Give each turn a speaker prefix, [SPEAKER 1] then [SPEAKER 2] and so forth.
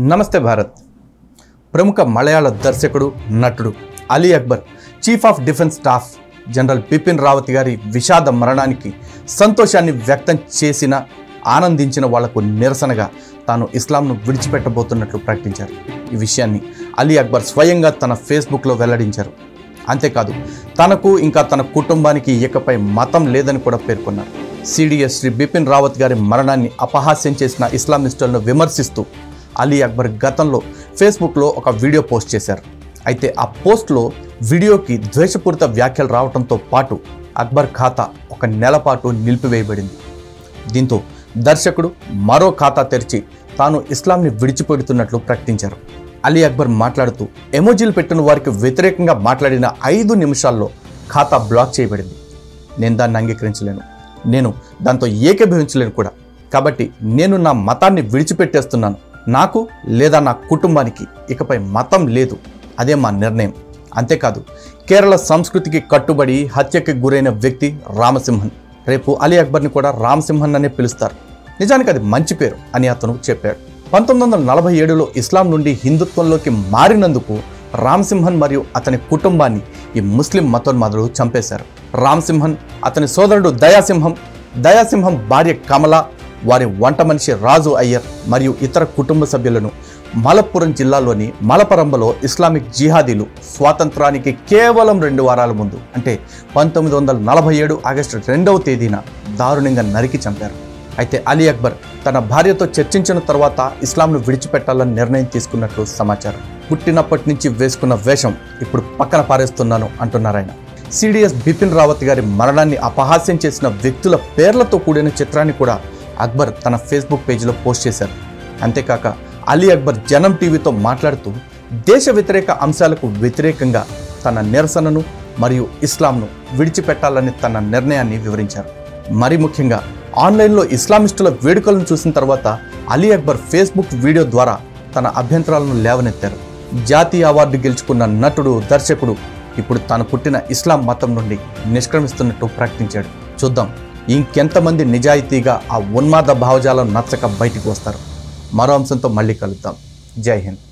[SPEAKER 1] నమస్తే భారత్ ప్రముఖ మలయాళ దర్శకుడు నటుడు Ali Akbar chief of defence staff general Bipin Rawat గారి విషాద మరణానికి సంతోషాన్ని వ్యక్తం చేసిన ఆనందించిన వాళ్లకు నిరసనగా తాను ఇస్లాంను విడిచిపెట్టబోతున్నట్లు ప్రకటించారు ఈ విషయాన్ని అలీ అక్బర్ స్వయంగా తన ఫేస్బుక్లో వెల్లడించారు అంతేకాదు తనకు ఇంకా తన కుటుంబానికి ఇకపై మతం లేదని కూడా పేర్కొన్నారు సిడిఎస్ శ్రీ బిపిన్ రావత్ గారి మరణాన్ని అపహాస్యం చేసిన ఇస్లామిస్టులను విమర్శిస్తూ అలీ అక్బర్ గతంలో ఫేస్బుక్లో ఒక వీడియో పోస్ట్ చేశారు అయితే ఆ పోస్ట్లో వీడియోకి ద్వేషపూరిత వ్యాఖ్యలు రావడంతో పాటు అక్బర్ ఖాతా ఒక నెల పాటు నిలిపివేయబడింది దీంతో దర్శకుడు మరో ఖాతా తెరిచి తాను ఇస్లాంని విడిచిపెడుతున్నట్లు ప్రకటించారు అలీ అక్బర్ మాట్లాడుతూ ఎమోజీలు పెట్టిన వారికి వ్యతిరేకంగా మాట్లాడిన ఐదు నిమిషాల్లో ఖాతా బ్లాక్ చేయబడింది నేను దాన్ని అంగీకరించలేను నేను దాంతో ఏకీభవించలేను కూడా కాబట్టి నేను నా మతాన్ని విడిచిపెట్టేస్తున్నాను నాకు లేదా నా కుటుంబానికి ఇకపై మతం లేదు అదే మా నిర్ణయం అంతేకాదు కేరళ సంస్కృతికి కట్టుబడి హత్యకి గురైన వ్యక్తి రామసింహన్ రేపు అలీ అక్బర్ని కూడా రామసింహన్ అనే పిలుస్తారు నిజానికి అది మంచి పేరు అని అతను చెప్పాడు పంతొమ్మిది వందల నలభై ఏడులో ఇస్లాం నుండి హిందుత్వంలోకి మారినందుకు రామ్సింహన్ మరియు అతని కుటుంబాన్ని ఈ ముస్లిం మతోన్మాదులు చంపేశారు రామ్సింహన్ అతని సోదరుడు దయాసింహం దయాసింహం భార్య కమల వారి వంట మనిషి రాజు అయ్యర్ మరియు ఇతర కుటుంబ సభ్యులను మలప్పురం జిల్లాలోని మలపరంబలో ఇస్లామిక్ జిహాదీలు స్వాతంత్రానికి కేవలం రెండు వారాల ముందు అంటే పంతొమ్మిది వందల నలభై ఏడు ఆగస్టు రెండవ తేదీన దారుణంగా నరికి చంపారు అయితే అలీ అక్బర్ తన భార్యతో చర్చించిన తర్వాత ఇస్లాంను విడిచిపెట్టాలని నిర్ణయం తీసుకున్నట్లు సమాచారం పుట్టినప్పటి నుంచి వేసుకున్న వేషం ఇప్పుడు పక్కన పారేస్తున్నాను అంటున్నారు ఆయన సిడిఎస్ బిపిన్ రావత్ గారి మరణాన్ని అపహాస్యం చేసిన వ్యక్తుల పేర్లతో కూడిన చిత్రాన్ని కూడా అక్బర్ తన ఫేస్బుక్ పేజీలో పోస్ట్ చేశారు అంతేకాక అలీ అక్బర్ జనం టీవీతో మాట్లాడుతూ దేశ వ్యతిరేక అంశాలకు వ్యతిరేకంగా తన నిరసనను మరియు ఇస్లాంను విడిచిపెట్టాలని తన నిర్ణయాన్ని వివరించారు మరి ముఖ్యంగా ఆన్లైన్లో ఇస్లామిస్టుల వేడుకలను చూసిన తర్వాత అలీ అక్బర్ ఫేస్బుక్ వీడియో ద్వారా తన అభ్యంతరాలను లేవనెత్తారు జాతీయ అవార్డు గెలుచుకున్న నటుడు దర్శకుడు ఇప్పుడు తాను పుట్టిన ఇస్లాం మతం నుండి నిష్క్రమిస్తున్నట్టు ప్రకటించాడు చూద్దాం ఇంకెంతమంది నిజాయితీగా ఆ ఉన్మాద భావజాలం నచ్చక బయటికి వస్తారు మరో అంశంతో మళ్ళీ కలుద్దాం జై హింద్